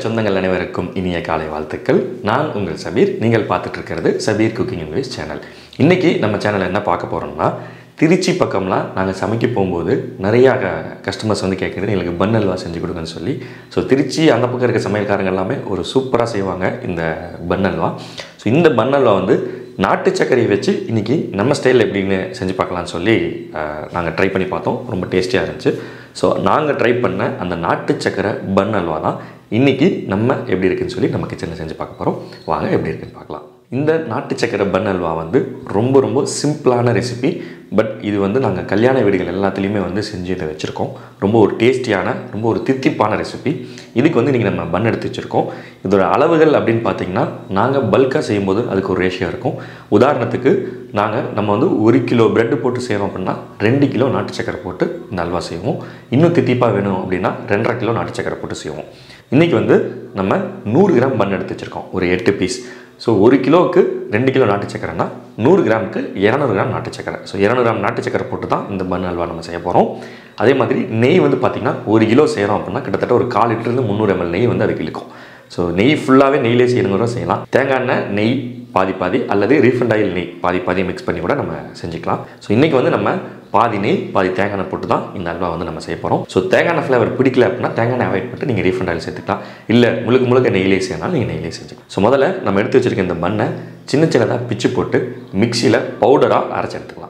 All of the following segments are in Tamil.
சொந்தங்கள் அனைவருக்கும் இனிய காலை வாழ்த்துக்கள் நான் உங்கள் சபீர் நீங்கள் பார்த்துட்டு இருக்கிறது சபீர் குக்கிங் இங்கிலீஷ் சேனல் இன்றைக்கி நம்ம சேனலில் என்ன பார்க்க போகிறோம்னா திருச்சி பக்கம்லாம் நாங்கள் சமைக்க போகும்போது நிறையா கஸ்டமர்ஸ் வந்து கேட்குறது எங்களுக்கு பன் அல்வா செஞ்சு கொடுங்கன்னு சொல்லி ஸோ திருச்சி அந்த பக்கம் இருக்க சமையல்காரங்க எல்லாமே ஒரு சூப்பராக செய்வாங்க இந்த பன் அல்வா ஸோ இந்த பன் அல்வா வந்து நாட்டு சர்க்கரையை வச்சு இன்றைக்கி நம்ம ஸ்டைலில் எப்படின்னு செஞ்சு பார்க்கலான்னு சொல்லி நாங்கள் ட்ரை பண்ணி பார்த்தோம் ரொம்ப டேஸ்டியாக இருந்துச்சு ஸோ நாங்கள் ட்ரை பண்ண அந்த நாட்டு சக்கரை பன் அல்வா தான் இன்றைக்கி நம்ம எப்படி இருக்குன்னு சொல்லி நம்ம கிச்சனில் செஞ்சு பார்க்க போகிறோம் வாங்க எப்படி இருக்குன்னு பார்க்கலாம் இந்த நாட்டு சக்கரை பன் அல்வா வந்து ரொம்ப ரொம்ப சிம்பிளான ரெசிபி பட் இது வந்து நாங்கள் கல்யாண வீடுகள் எல்லாத்துலேயுமே வந்து செஞ்சு இதை வச்சுருக்கோம் ரொம்ப ஒரு டேஸ்டியான ரொம்ப ஒரு தித்திப்பான ரெசிபி இதுக்கு வந்து இன்றைக்கி நம்ம பன் எடுத்து வச்சுருக்கோம் இதோட அளவுகள் அப்படின்னு பார்த்தீங்கன்னா நாங்கள் பல்காக செய்யும்போது அதுக்கு ஒரு ரேஷியோ இருக்கும் உதாரணத்துக்கு நாங்கள் நம்ம வந்து ஒரு கிலோ பிரெட்டு போட்டு செய்கிறோம் அப்படின்னா ரெண்டு கிலோ நாட்டு சக்கரை போட்டு இந்த அல்வா செய்வோம் இன்னும் தித்திப்பாக வேணும் அப்படின்னா ரெண்டரை கிலோ நாட்டு சக்கரை போட்டு செய்வோம் இன்றைக்கி வந்து நம்ம நூறு கிராம் பன் எடுத்து வச்சுருக்கோம் ஒரு எட்டு பீஸ் ஸோ ஒரு கிலோவுக்கு ரெண்டு கிலோ நாட்டு சக்கரைனா நூறு கிராமுக்கு இரநூறு கிராம் நாட்டு சக்கரை ஸோ இரநூறு கிராம் நாட்டு சக்கரை போட்டு தான் இந்த பன் அல்வா நம்ம செய்ய போகிறோம் அதே மாதிரி நெய் வந்து பார்த்திங்கன்னா ஒரு கிலோ செய்கிறோம் அப்படின்னா கிட்டத்தட்ட ஒரு கால் லிட்டருந்து முந்நூறு எம்எல் நெய் வந்து அதுக்கு இழுக்கும் ஸோ நெய் ஃபுல்லாகவே நெய்லே செய்யணுங்கிற செய்யலாம் தேங்காய் எண்ணெய் நெய் பாதி பாதி அல்லது ரீஃபண்ட் ஆயில் நெய் பாதி பாதி மிக்ஸ் பண்ணி கூட நம்ம செஞ்சுக்கலாம் ஸோ இன்றைக்கி வந்து நம்ம பாதி நெய் பாதி தேங்காய் எண்ணெய் போட்டு தான் இந்த அல்வா வந்து நம்ம செய்ய போகிறோம் ஸோ தேங்காய் எண்ணெய் ஃப்ளேவர் பிடிக்கல அப்படின்னா தேங்காய் எண்ணெய் அவாய்ட் பண்ணிட்டு நீங்கள் ரீஃபண்ட் ஆயில் சேர்த்துக்கலாம் இல்லை முழுக்க முழுக்க நெய்யிலே செய்யணும் நீங்கள் நெய்யிலே செஞ்சுக்கலாம் ஸோ முதல்ல நம்ம எடுத்து வச்சிருக்க இந்த மண்ணை சின்ன சின்னதாக பிச்சு போட்டு மிக்சியில் பவுடராக அரைச்சி எடுத்துக்கலாம்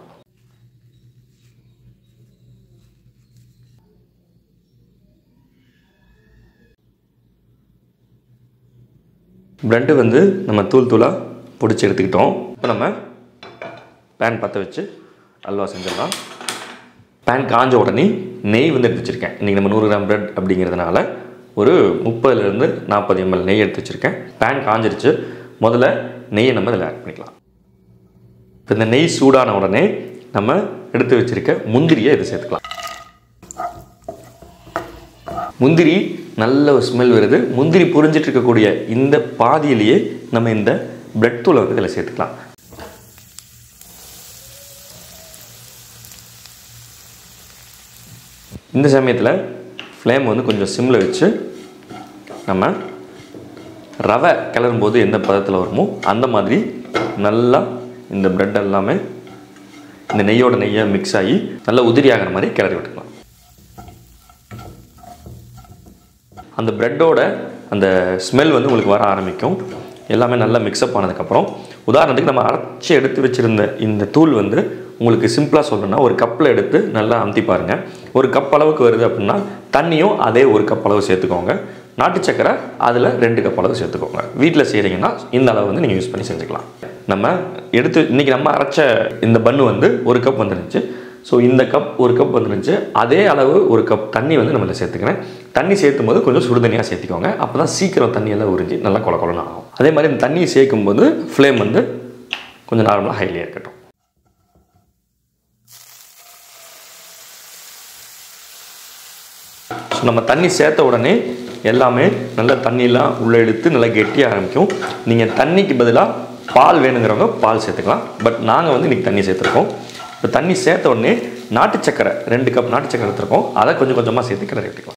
ப்ரெட்டு வந்து நம்ம தூள் தூளாக பிடிச்சி எடுத்துக்கிட்டோம் இப்போ நம்ம பேன் பற்ற வச்சு அல்வா செஞ்சிடலாம் பேன் காஞ்ச உடனே நெய் வந்து எடுத்து வச்சுருக்கேன் இன்றைக்கி நம்ம நூறு கிராம் ப்ரெட் அப்படிங்கிறதுனால ஒரு முப்பதுலேருந்து நாற்பது எம்எல் நெய் எடுத்து வச்சுருக்கேன் பேன் காஞ்சிருச்சு முதல்ல நெய்யை நம்ம இதில் ஆட் பண்ணிக்கலாம் இப்போ இந்த நெய் சூடான உடனே நம்ம எடுத்து வச்சுருக்க முந்திரியை இதை சேர்த்துக்கலாம் முந்திரி நல்ல ஒரு ஸ்மெல் வருது முந்திரி புரிஞ்சிட்டு இருக்கக்கூடிய இந்த பாதியிலேயே நம்ம இந்த பிரெட் தூளை வந்து இதில் சேர்த்துக்கலாம் இந்த சமயத்தில் ஃப்ளேம் வந்து கொஞ்சம் சிம்மில் வச்சு நம்ம ரவை கிளறும் போது எந்த பதத்தில் வருமோ அந்த மாதிரி நல்லா இந்த பிரெட் எல்லாமே இந்த நெய்யோட நெய்யாக மிக்ஸ் ஆகி நல்லா உதிரி ஆகிற மாதிரி கிளறி விட்டுக்கலாம் அந்த ப்ரெட்டோட அந்த ஸ்மெல் வந்து உங்களுக்கு வர ஆரம்பிக்கும் எல்லாமே நல்லா மிக்சப் ஆனதுக்கப்புறம் உதாரணத்துக்கு நம்ம அரைச்சி எடுத்து வச்சுருந்த இந்த தூள் வந்து உங்களுக்கு சிம்பிளாக சொல்லணும்னா ஒரு கப்பில் எடுத்து நல்லா அமுத்தி பாருங்கள் ஒரு கப் அளவுக்கு வருது அப்படின்னா தண்ணியும் அதே ஒரு கப் அளவு சேர்த்துக்கோங்க நாட்டு சக்கரை அதில் ரெண்டு கப் அளவு சேர்த்துக்கோங்க வீட்டில் செய்கிறீங்கன்னா இந்த அளவு வந்து நீங்கள் யூஸ் பண்ணி செஞ்சுக்கலாம் நம்ம எடுத்து இன்றைக்கி நம்ம அரைச்ச இந்த பன்னு வந்து ஒரு கப் வந்துருந்துச்சு ஸோ இந்த கப் ஒரு கப் வந்துருந்துச்சு அதே அளவு ஒரு கப் தண்ணி வந்து நம்மள சேர்த்துக்கிறேன் தண்ணி சேர்த்தும் போது கொஞ்சம் சுடு தண்ணியாக சேர்த்துக்கோங்க அப்போ தான் சீக்கிரம் தண்ணியெல்லாம் உறிஞ்சி நல்லா கொல கொலன்னு ஆகும் அதே மாதிரி இந்த தண்ணியை சேர்க்கும் போது ஃப்ளேம் வந்து கொஞ்சம் நார்மலாக ஹைலியாக இருக்கட்டும் ஸோ நம்ம தண்ணி சேர்த்த உடனே எல்லாமே நல்லா தண்ணியெலாம் உள்ளே இழுத்து நல்லா கெட்டியாக ஆரம்பிக்கும் நீங்கள் தண்ணிக்கு பதிலாக பால் வேணுங்கிறவங்க பால் சேர்த்துக்கலாம் பட் நாங்கள் வந்து இன்றைக்கி தண்ணி சேர்த்துருக்கோம் இப்போ தண்ணி சேர்த்த உடனே நாட்டு சக்கரை ரெண்டு கப் நாட்டு சக்கரை எடுத்துருக்கோம் அதை கொஞ்சம் கொஞ்சமாக சேர்த்து கிளறி விட்டுக்கலாம்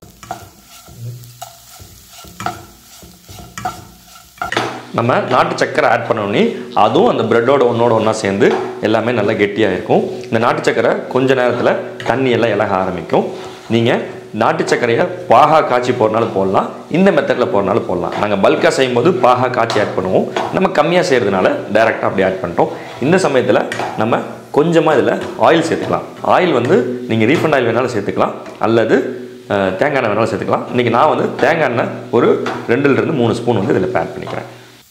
நம்ம நாட்டு சக்கரை ஆட் பண்ணோடனே அதுவும் அந்த ப்ரெட்டோட ஒன்றோட ஒன்றா சேர்ந்து எல்லாமே நல்லா கெட்டியாக இருக்கும் இந்த நாட்டு சக்கரை கொஞ்ச நேரத்தில் தண்ணி எல்லாம் இலக ஆரம்பிக்கும் நீங்கள் நாட்டு சர்க்கரையை பாகா காய்ச்சி போடுறனாலும் போடலாம் இந்த மெத்தடில் போடுறனாலும் போடலாம் நாங்கள் பல்காக செய்யும்போது பாகா காய்ச்சி ஆட் பண்ணுவோம் நம்ம கம்மியாக செய்கிறதுனால டைரெக்டாக அப்படி ஆட் பண்ணிட்டோம் இந்த சமயத்தில் நம்ம கொஞ்சமாக இதில் ஆயில் சேர்த்துக்கலாம் ஆயில் வந்து நீங்கள் ரீஃபண்ட் ஆயில் வேணாலும் சேர்த்துக்கலாம் அல்லது தேங்காய் எண்ணெய் வேணாலும் சேர்த்துக்கலாம் இன்றைக்கி நான் வந்து தேங்காய் எண்ணெய் ஒரு ரெண்டுலேருந்து மூணு ஸ்பூன் வந்து இதில் ஆட் பண்ணிக்கிறேன்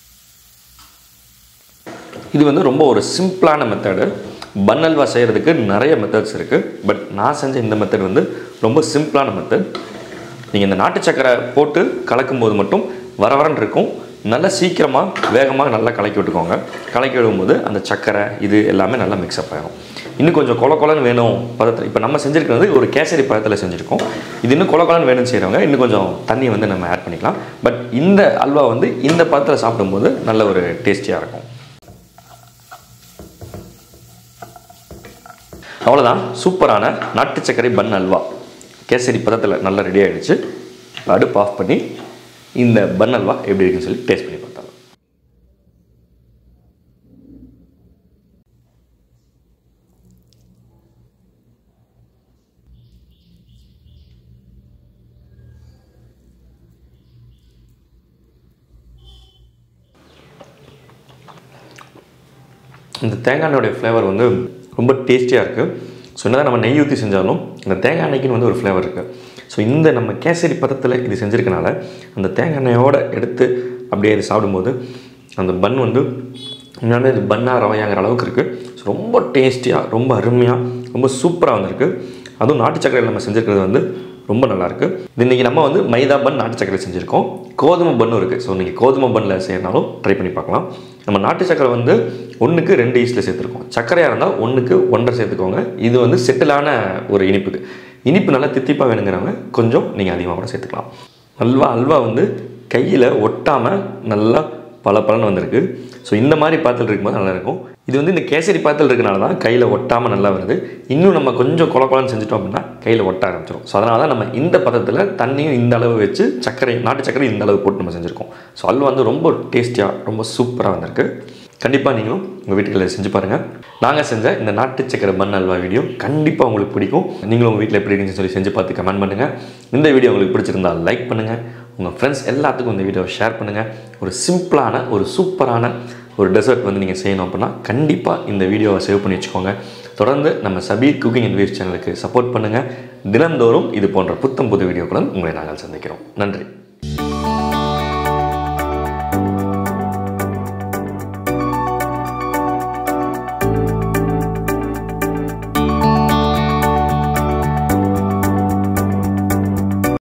இது வந்து ரொம்ப ஒரு சிம்பிளான மெத்தடு பன் அல்வா செய்கிறதுக்கு நிறைய மெத்தட்ஸ் இருக்குது பட் நான் செஞ்ச இந்த மெத்தட் வந்து ரொம்ப சிம்பிளான மெத்தட் நீங்கள் இந்த நாட்டு சக்கரை போட்டு கலக்கும் போது மட்டும் வர வரன்னு இருக்கும் நல்லா சீக்கிரமாக வேகமாக நல்லா கலக்கி விட்டுக்கோங்க கலக்கி விடும்போது அந்த சக்கரை இது எல்லாமே நல்லா மிக்ஸ்அப் ஆகிடும் இன்னும் கொஞ்சம் கொல கொலன்னு வேணும் பதத்தில் இப்போ நம்ம செஞ்சுருக்கிறது ஒரு கேசரி பதத்தில் செஞ்சுருக்கோம் இது இன்னும் கொல கொலன்னு வேணும்னு செய்கிறவங்க இன்னும் கொஞ்சம் தண்ணி வந்து நம்ம ஆட் பண்ணிக்கலாம் பட் இந்த அல்வா வந்து இந்த பதத்தில் சாப்பிடும்போது நல்ல ஒரு டேஸ்டியாக இருக்கும் அவ்வளோதான் சூப்பரான நாட்டு சர்க்கரை பன் அல்வா கேசரி பதத்தில் நல்லா ரெடி ஆகிடுச்சு அடுப்பு ஆஃப் பண்ணி இந்த பன் அல்வா எப்படி இருக்குன்னு சொல்லி டேஸ்ட் பண்ணி பார்த்தாலும் இந்த தேங்காய் எண்ணெயோடைய ஃப்ளேவர் வந்து ரொம்ப டேஸ்டியாக இருக்குது ஸோ என்னதான் நம்ம நெய் ஊற்றி செஞ்சாலும் இந்த தேங்காய் எண்ணெய்க்குன்னு வந்து ஒரு ஃப்ளேவர் இருக்குது ஸோ இந்த நம்ம கேசரி பதத்தில் இது செஞ்சுருக்கனால அந்த தேங்காய் எண்ணெயோடு எடுத்து அப்படியே இது சாப்பிடும்போது அந்த பன் வந்து உண்மையாலுமே இது பன்னாக ரவையாங்கிற அளவுக்கு இருக்குது ஸோ ரொம்ப டேஸ்டியாக ரொம்ப அருமையாக ரொம்ப சூப்பராக வந்திருக்கு அதுவும் நாட்டு சக்கரையில் நம்ம செஞ்சுருக்கிறது வந்து ரொம்ப நல்லாயிருக்கு இது இன்றைக்கி நம்ம வந்து மைதா பன் நாட்டு சக்கரை செஞ்சுருக்கோம் கோதுமை பன்னும் இருக்குது ஸோ நீங்கள் கோதுமை பன்னில் செய்யறனாலும் ட்ரை பண்ணி பார்க்கலாம் நம்ம நாட்டு சக்கரை வந்து ஒன்றுக்கு ரெண்டு ஈஸ்டில் சேர்த்துருக்கோம் சர்க்கரையாக இருந்தால் ஒன்றுக்கு ஒன்றரை சேர்த்துக்கோங்க இது வந்து செட்டிலான ஒரு இனிப்புக்கு இனிப்பு நல்லா தித்திப்பாக வேணுங்கிறவங்க கொஞ்சம் நீங்கள் அதிகமாக கூட சேர்த்துக்கலாம் அல்வா அல்வா வந்து கையில் ஒட்டாமல் நல்லா பல பலன் வந்திருக்கு ஸோ இந்த மாதிரி பாத்தில் இருக்கும்போது நல்லா இருக்கும் இது வந்து இந்த கேசரி பாத்தில் இருக்கனால தான் கையில் ஒட்டாமல் நல்லா வருது இன்னும் நம்ம கொஞ்சம் குழ குழன்னு செஞ்சுட்டோம் அப்படின்னா கையில் ஒட்ட ஆரம்பிச்சிடும் ஸோ அதனால தான் நம்ம இந்த பதத்தில் தண்ணியும் இந்த அளவு வச்சு சர்க்கரை நாட்டு சர்க்கரை இந்த அளவு போட்டு நம்ம செஞ்சுருக்கோம் ஸோ அல்வா வந்து ரொம்ப டேஸ்டியாக ரொம்ப சூப்பராக வந்திருக்கு கண்டிப்பாக நீங்களும் உங்கள் வீட்டுகளில் செஞ்சு பாருங்கள் நாங்கள் செஞ்ச இந்த நாட்டு சக்கரை பன் அல்வா வீடியோ கண்டிப்பாக உங்களுக்கு பிடிக்கும் நீங்களும் உங்கள் வீட்டில் எப்படி இருக்குன்னு சொல்லி செஞ்சு பார்த்து கமெண்ட் பண்ணுங்கள் இந்த வீடியோ உங்களுக்கு பிடிச்சிருந்தா லைக் பண்ணுங்கள் உங்கள் ஃப்ரெண்ட்ஸ் எல்லாத்துக்கும் இந்த வீடியோவை ஷேர் பண்ணுங்கள் ஒரு சிம்பிளான ஒரு சூப்பரான ஒரு டெசர்ட் வந்து நீங்கள் செய்யணும் அப்படின்னா கண்டிப்பாக இந்த வீடியோவை சேவ் பண்ணி வச்சுக்கோங்க தொடர்ந்து நம்ம சபீர் குக்கிங் அண்ட் வேவ்ஸ் சேனலுக்கு சப்போர்ட் பண்ணுங்கள் தினந்தோறும் இது போன்ற புத்தம் புது வீடியோக்களுடன் உங்களை நாங்கள் சந்திக்கிறோம் நன்றி